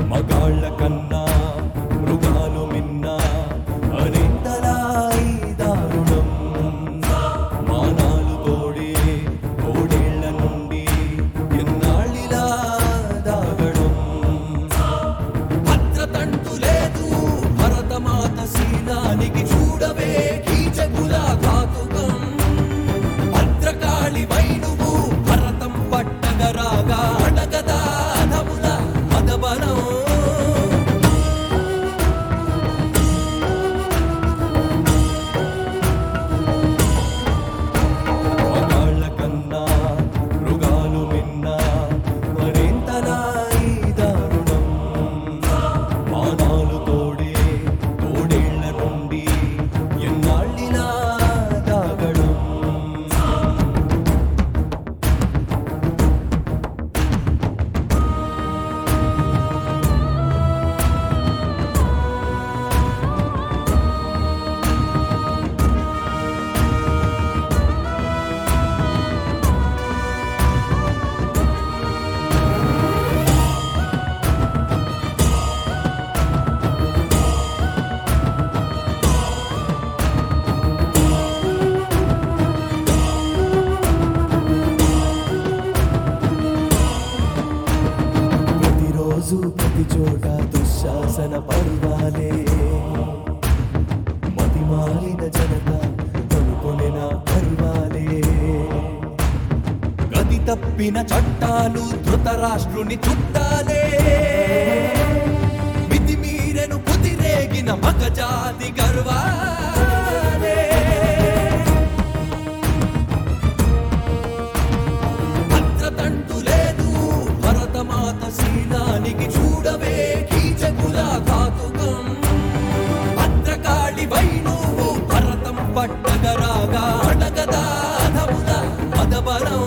మగాళ్ళ కన్నా మృగాలు మిన్న అనింతలా ఈ దారుణం మానాలు తోడే కోడేళ్ల నుండి ఎన్నాళ్ళిలా దాగడం భద్రతంటు లేదు భరతమాత శీలానికి చూడవే కీచకుల ఘాతుకం భద్రకాళి వైనువు భరతం పట్టగరాగా అడగదా అధముల మదబలం మగాళ్ళ కన్నా మృగాలు మిన్న మరింతలా ఈ దారుణం మానాలు తోడే తోడేళ్ల నుండి ఎన్నాళ్ళిలా దాగడం ప్రతిరోజు ప్రతి చోట దుశ్శాసన పర్వాలే మతిమాలిన జనత కొనుకొనిన పర్వాలే గది తప్పిన చట్టాలు ధృతరాష్ట్రుని చుట్టాలే మితి మీరెను కుదిరేగిన మగజాతి గర్వాలే భద్రతంటు లేదు భరతమాత శీలానికి చూడవే కీచకుల ఘాతుకం భద్రకాళి వైనువు భరతం పట్టగరాగా అడగదా అధముల మదబలం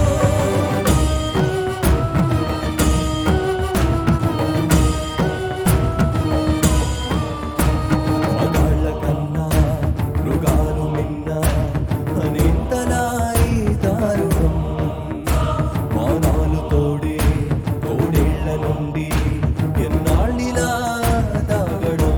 మగాళ్ళ కన్నా మృగాలు మిన్న అనింతలా ఈ దారుణం మానాలు తోడే తోడేళ్ల నుండి ఎన్నాళ్ళిలా దాగడం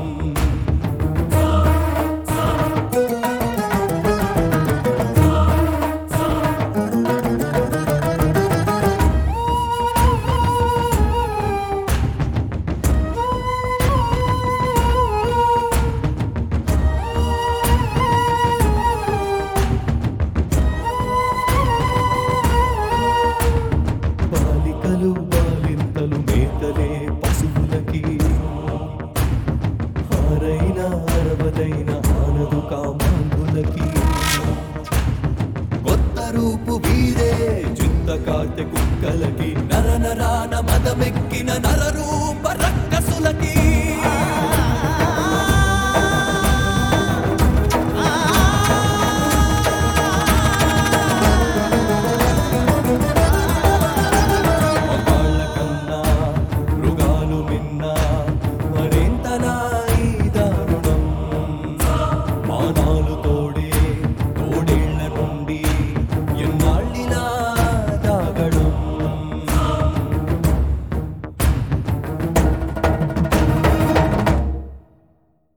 బాలికలు బాలింతలు మేతలే పశువులకి హారైన అరవదైన ఆనదు కామాంగులకి కొత్త రూపు వీరే చింత కార్తె కుక్కలకి నర నరాన మదమెక్కిన నర